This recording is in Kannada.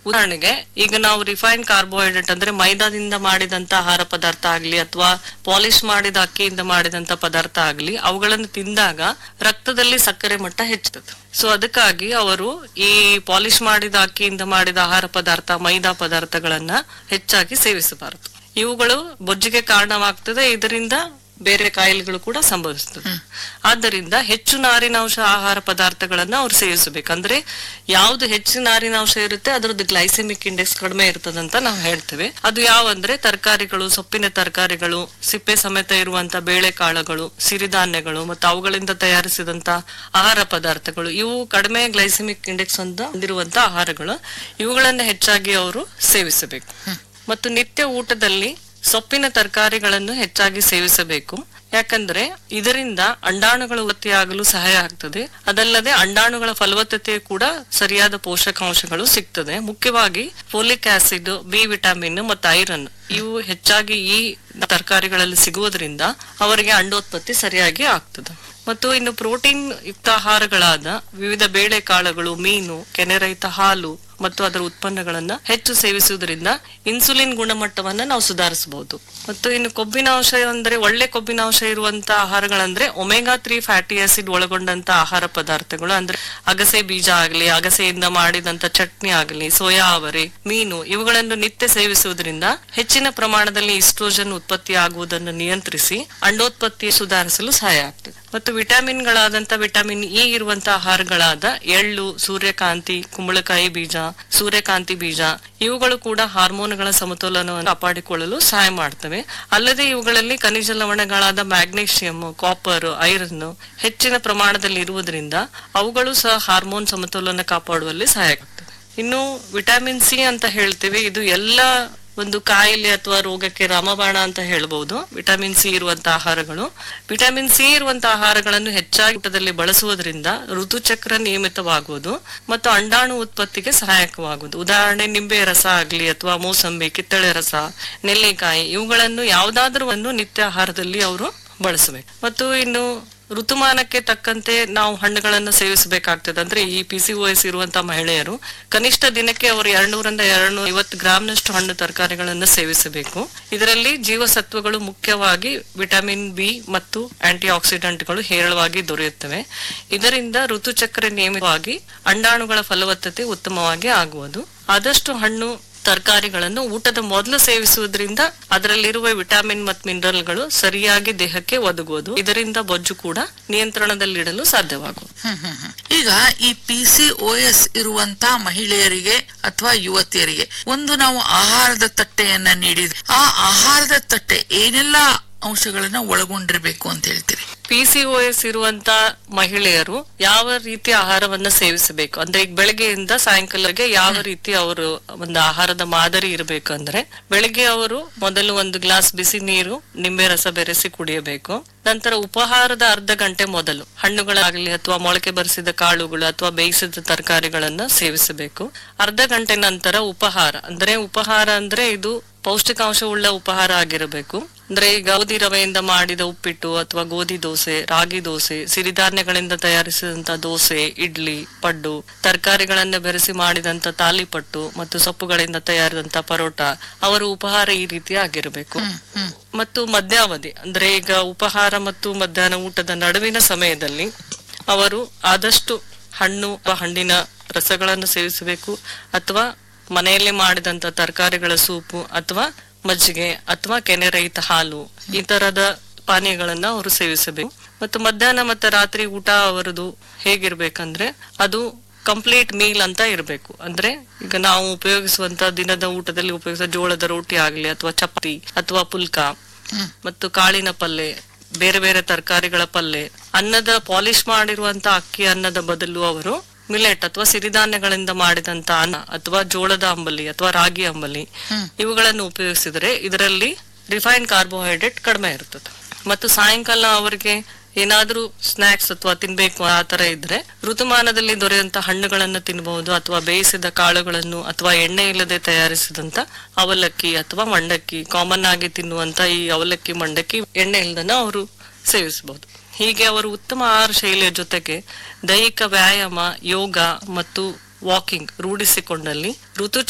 ಉದಾಹರಣೆಗೆ ಈಗ ನಾವು ರಿಫೈನ್ಡ್ ಕಾರ್ಬೋಹೈಡ್ರೇಟ್ ಅಂದ್ರೆ ಮೈದಾದಿಂದ ಮಾಡಿದಂತ ಆಹಾರ ಪದಾರ್ಥ ಆಗ್ಲಿ ಅಥವಾ ಪಾಲಿಶ್ ಮಾಡಿದ ಅಕ್ಕಿಯಿಂದ ಮಾಡಿದಂತ ಪದಾರ್ಥ ಆಗ್ಲಿ ಅವುಗಳನ್ನು ತಿಂದಾಗ ರಕ್ತದಲ್ಲಿ ಸಕ್ಕರೆ ಮಟ್ಟ ಹೆಚ್ಚುತ್ತದೆ ಸೊ ಅದಕ್ಕಾಗಿ ಅವರು ಈ ಪಾಲಿಶ್ ಮಾಡಿದ ಅಕ್ಕಿಯಿಂದ ಮಾಡಿದ ಆಹಾರ ಪದಾರ್ಥ ಮೈದಾ ಪದಾರ್ಥಗಳನ್ನ ಹೆಚ್ಚಾಗಿ ಸೇವಿಸಬಾರದು ಇವುಗಳು ಬೊಜ್ಜಿಗೆ ಕಾರಣವಾಗ್ತದೆ ಇದರಿಂದ ಬೇರೆ ಕಾಯಿಲೆಗಳು ಕೂಡ ಸಂಭವಿಸ್ತದೆ ಆದ್ದರಿಂದ ಹೆಚ್ಚು ನಾರಿನಾಂಶ ಆಹಾರ ಪದಾರ್ಥಗಳನ್ನ ಅವ್ರು ಸೇವಿಸಬೇಕು ಅಂದ್ರೆ ಯಾವ್ದು ಹೆಚ್ಚು ನಾರಿನಾಂಶ ಇರುತ್ತೆ ಅದರದ್ದು ಗ್ಲೈಸೆಮಿಕ್ ಇಂಡೆಕ್ಸ್ ಕಡಿಮೆ ಇರ್ತದಂತ ನಾವು ಹೇಳ್ತೇವೆ ಅದು ಯಾವಂದ್ರೆ ತರಕಾರಿಗಳು ಸೊಪ್ಪಿನ ತರಕಾರಿಗಳು ಸಿಪ್ಪೆ ಸಮೇತ ಇರುವಂತ ಬೇಳೆಕಾಳುಗಳು ಸಿರಿಧಾನ್ಯಗಳು ಮತ್ತು ಅವುಗಳಿಂದ ತಯಾರಿಸಿದಂತ ಆಹಾರ ಪದಾರ್ಥಗಳು ಇವು ಕಡಿಮೆ ಗ್ಲೈಸೆಮಿಕ್ ಇಂಡೆಕ್ಸ್ ಅಂತ ಹೊಂದಿರುವಂತ ಆಹಾರಗಳು ಇವುಗಳನ್ನ ಹೆಚ್ಚಾಗಿ ಅವರು ಸೇವಿಸಬೇಕು ಮತ್ತು ನಿತ್ಯ ಊಟದಲ್ಲಿ ಸೊಪ್ಪಿನ ತರಕಾರಿಗಳನ್ನು ಹೆಚ್ಚಾಗಿ ಸೇವಿಸಬೇಕು ಯಾಕಂದ್ರೆ ಇದರಿಂದ ಅಂಡಾಣುಗಳು ಉತ್ಪತ್ತಿಯಾಗಲು ಸಹಾಯ ಆಗ್ತದೆ ಅದಲ್ಲದೆ ಅಂಡಾಣುಗಳ ಫಲವತ್ತತೆ ಕೂಡ ಸರಿಯಾದ ಪೋಷಕಾಂಶಗಳು ಸಿಗ್ತದೆ ಮುಖ್ಯವಾಗಿ ಫೋಲಿಕ್ ಆಸಿಡ್ ಬಿ ವಿಟಮಿನ್ ಮತ್ತು ಐರನ್ ಇವು ಹೆಚ್ಚಾಗಿ ಈ ತರಕಾರಿಗಳಲ್ಲಿ ಸಿಗುವುದರಿಂದ ಅವರಿಗೆ ಅಂಡೋತ್ಪತ್ತಿ ಸರಿಯಾಗಿ ಆಗ್ತದೆ ಮತ್ತು ಇನ್ನು ಪ್ರೋಟೀನ್ ಯುಕ್ತ ಆಹಾರಗಳಾದ ವಿವಿಧ ಬೇಳೆಕಾಳುಗಳು ಮೀನು ಕೆನೆರಹಿತ ಹಾಲು ಮತ್ತು ಅದರ ಉತ್ಪನ್ನಗಳನ್ನ ಹೆಚ್ಚು ಸೇವಿಸುವುದರಿಂದ ಇನ್ಸುಲಿನ್ ಗುಣಮಟ್ಟವನ್ನ ನಾವು ಸುಧಾರಿಸಬಹುದು ಮತ್ತು ಇನ್ನು ಕೊಬ್ಬಿನಾಂಶ ಅಂದ್ರೆ ಒಳ್ಳೆ ಕೊಬ್ಬಿನಾಂಶ ಇರುವಂತ ಆಹಾರಗಳಂದ್ರೆ ಒಮೆಗಾ ತ್ರೀ ಫ್ಯಾಟಿ ಆಸಿಡ್ ಒಳಗೊಂಡಂತ ಆಹಾರ ಪದಾರ್ಥಗಳು ಅಂದ್ರೆ ಅಗಸೆ ಬೀಜ ಆಗಲಿ ಅಗಸೆಯಿಂದ ಮಾಡಿದಂತ ಚಟ್ನಿ ಆಗಲಿ ಸೋಯಾ ಅವರೆ ಮೀನು ಇವುಗಳನ್ನು ನಿತ್ಯ ಸೇವಿಸುವುದರಿಂದ ಹೆಚ್ಚಿನ ಪ್ರಮಾಣದಲ್ಲಿ ಇಸ್ಟ್ರೋಜನ್ ಉತ್ಪತ್ತಿ ಆಗುವುದನ್ನು ನಿಯಂತ್ರಿಸಿ ಅಂಡೋತ್ಪತ್ತಿ ಸುಧಾರಿಸಲು ಸಹಾಯ ಆಗ್ತದೆ ಮತ್ತು ವಿಟಮಿನ್ಗಳಾದಂತ ವಿಟಮಿನ್ ಇ ಇರುವಂತ ಆಹಾರಗಳಾದ ಎಳ್ಳು ಸೂರ್ಯಕಾಂತಿ ಕುಂಬಳಕಾಯಿ ಬೀಜ ಸೂರ್ಯಕಾಂತಿ ಬೀಜ ಇವುಗಳು ಕೂಡ ಹಾರ್ಮೋನ್ಗಳ ಸಮತೋಲನವನ್ನು ಕಾಪಾಡಿಕೊಳ್ಳಲು ಸಹಾಯ ಮಾಡ್ತವೆ ಅಲ್ಲದೆ ಇವುಗಳಲ್ಲಿ ಖನಿಜ ಲವಣಗಳಾದ ಮ್ಯಾಗ್ನೀಷಿಯಂ ಕಾಪರ್ ಐರನ್ ಹೆಚ್ಚಿನ ಪ್ರಮಾಣದಲ್ಲಿ ಇರುವುದರಿಂದ ಅವುಗಳು ಸಹ ಹಾರ್ಮೋನ್ ಸಮತೋಲನ ಕಾಪಾಡುವಲ್ಲಿ ಸಹಾಯ ಆಗ್ತದೆ ಇನ್ನು ವಿಟಮಿನ್ ಸಿ ಅಂತ ಹೇಳ್ತೇವೆ ಇದು ಎಲ್ಲ ಒಂದು ಕಾಯಿಲೆ ಅಥವಾ ರೋಗಕ್ಕೆ ರಾಮಬಾಣ ಅಂತ ಹೇಳ್ಬಹುದು ವಿಟಮಿನ್ ಸಿ ಇರುವಂತ ಆಹಾರಗಳು ವಿಟಮಿನ್ ಸಿ ಇರುವಂತ ಆಹಾರಗಳನ್ನು ಹೆಚ್ಚಾಗಿ ಊಟದಲ್ಲಿ ಬಳಸುವುದರಿಂದ ಋತುಚಕ್ರ ನಿಯಮಿತವಾಗುವುದು ಮತ್ತು ಅಂಡಾಣು ಉತ್ಪತ್ತಿಗೆ ಸಹಾಯಕವಾಗುವುದು ಉದಾಹರಣೆ ನಿಂಬೆ ರಸ ಆಗ್ಲಿ ಅಥವಾ ಮೋಸಂಬಿ ಕಿತ್ತಳೆ ರಸ ನೆಲ್ಲಿಕಾಯಿ ಇವುಗಳನ್ನು ಯಾವುದಾದ್ರೂ ಒಂದು ನಿತ್ಯ ಆಹಾರದಲ್ಲಿ ಅವರು ಬಳಸಬೇಕು ಮತ್ತು ಇನ್ನು ಋತುಮಾನಕ್ಕೆ ತಕ್ಕಂತೆ ನಾವು ಹಣ್ಣುಗಳನ್ನು ಸೇವಿಸಬೇಕಾಗ್ತದೆ ಅಂದ್ರೆ ಈ ಪಿ ಸಿ ಎಸ್ ಇರುವಂತಹ ಮಹಿಳೆಯರು ಕನಿಷ್ಠ ದಿನಕ್ಕೆ ಅವರು ಎರಡ್ನೂರಿಂದ ಎರಡ್ನೂರ ಐವತ್ತು ಗ್ರಾಮ್ನಷ್ಟು ಹಣ್ಣು ತರಕಾರಿಗಳನ್ನು ಸೇವಿಸಬೇಕು ಇದರಲ್ಲಿ ಜೀವಸತ್ವಗಳು ಮುಖ್ಯವಾಗಿ ವಿಟಮಿನ್ ಬಿ ಮತ್ತು ಆಂಟಿ ಆಕ್ಸಿಡೆಂಟ್ಗಳು ಹೇರಳವಾಗಿ ದೊರೆಯುತ್ತವೆ ಇದರಿಂದ ಋತುಚಕ್ರ ನಿಯಮಿತವಾಗಿ ಅಂಡಾಣುಗಳ ಫಲವತ್ತತೆ ಉತ್ತಮವಾಗಿ ಆಗುವುದು ಆದಷ್ಟು ಹಣ್ಣು ತರಕಾರಿಗಳನ್ನು ಊಟದ ಮೊದಲು ಸೇವಿಸುವುದರಿಂದ ಅದರಲ್ಲಿರುವ ವಿಟಮಿನ್ ಮತ್ತು ಮಿನರಲ್ಗಳು ಸರಿಯಾಗಿ ದೇಹಕ್ಕೆ ಒದಗುವುದು ಇದರಿಂದ ಬೊಜ್ಜು ಕೂಡ ನಿಯಂತ್ರಣದಲ್ಲಿಡಲು ಸಾಧ್ಯವಾಗುವುದು ಹ್ಮ್ ಹ್ಮ್ ಹ್ಮ್. ಈಗ ಈ ಪಿ ಸಿ ಓ ಎಸ್ ಇರುವಂತ ಮಹಿಳೆಯರಿಗೆ ಅಥವಾ ಯುವತಿಯರಿಗೆ ಒಂದು ನಾವು ಆಹಾರದ ತಟ್ಟೆಯನ್ನ ನೀಡಿದ್ರೆ ಆ ಆಹಾರದ ತಟ್ಟೆ ಏನೆಲ್ಲ ಅಂಶಗಳನ್ನ ಒಳಗೊಂಡಿರ್ಬೇಕು ಅಂತ ಹೇಳ್ತೀರಿ ಪಿಸಿಒಎಸ್ ಇರುವಂತ ಮಹಿಳೆಯರು ಯಾವ ರೀತಿ ಆಹಾರವನ್ನ ಸೇವಿಸಬೇಕು ಅಂದ್ರೆ ಈಗ ಬೆಳಗ್ಗೆಯಿಂದ ಸಾಯಂಕಾಲಕ್ಕೆ ಯಾವ ರೀತಿ ಅವರು ಒಂದು ಆಹಾರದ ಮಾದರಿ ಇರಬೇಕು ಅಂದ್ರೆ ಬೆಳಗ್ಗೆ ಅವರು ಮೊದಲು ಒಂದು ಗ್ಲಾಸ್ ಬಿಸಿ ನೀರು ನಿಂಬೆ ರಸ ಬೆರೆಸಿ ಕುಡಿಯಬೇಕು ನಂತರ ಉಪಹಾರದ ಅರ್ಧ ಗಂಟೆ ಮೊದಲು ಹಣ್ಣುಗಳಾಗಲಿ ಅಥವಾ ಮೊಳಕೆ ಬರಿಸಿದ ಕಾಳುಗಳು ಅಥವಾ ಬೇಯಿಸಿದ ತರಕಾರಿಗಳನ್ನ ಸೇವಿಸಬೇಕು ಅರ್ಧ ಗಂಟೆ ನಂತರ ಉಪಹಾರ ಅಂದ್ರೆ ಉಪಹಾರ ಅಂದ್ರೆ ಇದು ಪೌಷ್ಟಿಕಾಂಶವುಳ್ಳ ಉಪಹಾರ ಆಗಿರಬೇಕು ಅಂದ್ರೆ ಈ ಗೋಧಿ ರವೆಯಿಂದ ಮಾಡಿದ ಉಪ್ಪಿಟ್ಟು ಅಥವಾ ಗೋಧಿ ದೋಸೆ ರಾಗಿ ದೋಸೆ ಸಿರಿಧಾನ್ಯಗಳಿಂದ ತಯಾರಿಸಿದಂತ ದೋಸೆ ಇಡ್ಲಿ ಪಡ್ಡು ತರಕಾರಿಗಳನ್ನ ಬೆರೆಸಿ ಮಾಡಿದಂತ ತಾಲಿಪಟ್ಟು ಮತ್ತು ಸೊಪ್ಪುಗಳಿಂದ ತಯಾರಿದಂತ ಪರೋಟ ಅವರ ಉಪಹಾರ ಈ ರೀತಿ ಆಗಿರಬೇಕು ಮತ್ತು ಮಧ್ಯಾವಧಿ ಅಂದ್ರೆ ಈಗ ಉಪಹಾರ ಮತ್ತು ಮಧ್ಯಾಹ್ನ ಊಟದ ನಡುವಿನ ಸಮಯದಲ್ಲಿ ಅವರು ಆದಷ್ಟು ಹಣ್ಣು ಅಥವಾ ಹಣ್ಣಿನ ರಸಗಳನ್ನು ಸೇವಿಸಬೇಕು ಅಥವಾ ಮನೆಯಲ್ಲಿ ಮಾಡಿದಂತ ತರಕಾರಿಗಳ ಸೂಪು ಅಥವಾ ಮಜ್ಜಿಗೆ ಅಥವಾ ಕೆನೆರಹಿತ ಹಾಲು ಈ ತರದ ಪಾನೀಯಗಳನ್ನ ಅವರು ಸೇವಿಸಬೇಕು ಮತ್ತು ಮಧ್ಯಾಹ್ನ ಮತ್ತು ರಾತ್ರಿ ಊಟ ಅವರದು ಹೇಗಿರ್ಬೇಕಂದ್ರೆ ಅದು ಕಂಪ್ಲೀಟ್ ಮೀಲ್ ಅಂತ ಇರಬೇಕು ಅಂದ್ರೆ ಈಗ ನಾವು ಉಪಯೋಗಿಸುವಂತ ದಿನದ ಊಟದಲ್ಲಿ ಉಪಯೋಗಿಸುವ ಜೋಳದ ರೋಟಿ ಆಗ್ಲಿ ಅಥವಾ ಚಪಾತಿ ಅಥವಾ ಪುಲ್ಕ ಮತ್ತು ಕಾಳಿನ ಪಲ್ಯ ಬೇರೆ ಬೇರೆ ತರಕಾರಿಗಳ ಪಲ್ಯ ಅನ್ನದ ಪಾಲಿಶ್ ಮಾಡಿರುವಂತ ಅಕ್ಕಿ ಅನ್ನದ ಬದಲು ಅವರು ಮಿಲೆಟ್ ಅಥವಾ ಸಿರಿಧಾನ್ಯಗಳಿಂದ ಮಾಡಿದಂತ ಅನ್ನ ಅಥವಾ ಜೋಳದ ಅಂಬಲಿ ಅಥವಾ ರಾಗಿ ಅಂಬಲಿ ಇವುಗಳನ್ನು ಉಪಯೋಗಿಸಿದರೆ ಇದರಲ್ಲಿ ರಿಫೈನ್ಡ್ ಕಾರ್ಬೋಹೈಡ್ರೇಟ್ ಕಡಿಮೆ ಇರ್ತದೆ ಮತ್ತು ಸಾಯಂಕಾಲ ಅವರಿಗೆ ಏನಾದ್ರೂ ಸ್ನಾಕ್ಸ್ ಅಥವಾ ತಿನ್ಬೇಕು ಆ ತರ ಇದ್ರೆ ಋತುಮಾನದಲ್ಲಿ ದೊರೆಯುವಂತ ಹಣ್ಣುಗಳನ್ನು ತಿನ್ನಬಹುದು ಅಥವಾ ಬೇಯಿಸಿದ ಕಾಳುಗಳನ್ನು ಅಥವಾ ಎಣ್ಣೆ ಇಲ್ಲದೆ ತಯಾರಿಸಿದಂತ ಅವಲಕ್ಕಿ ಅಥವಾ ಮಂಡಕ್ಕಿ ಕಾಮನ್ ಆಗಿ ತಿನ್ನುವಂತ ಈ ಅವಲಕ್ಕಿ ಮಂಡಕ್ಕಿ ಎಣ್ಣೆ ಇಲ್ಲದನ್ನ ಅವರು ಸೇವಿಸಬಹುದು ಹೀಗೆ ಅವರು ಉತ್ತಮ ಆಹಾರ ಶೈಲಿಯ ಜೊತೆಗೆ ದೈಹಿಕ ವ್ಯಾಯಾಮ ಯೋಗ ಮತ್ತು ವಾಕಿಂಗ್ ರೂಢಿಸಿಕೊಂಡಲ್ಲಿ ಋತು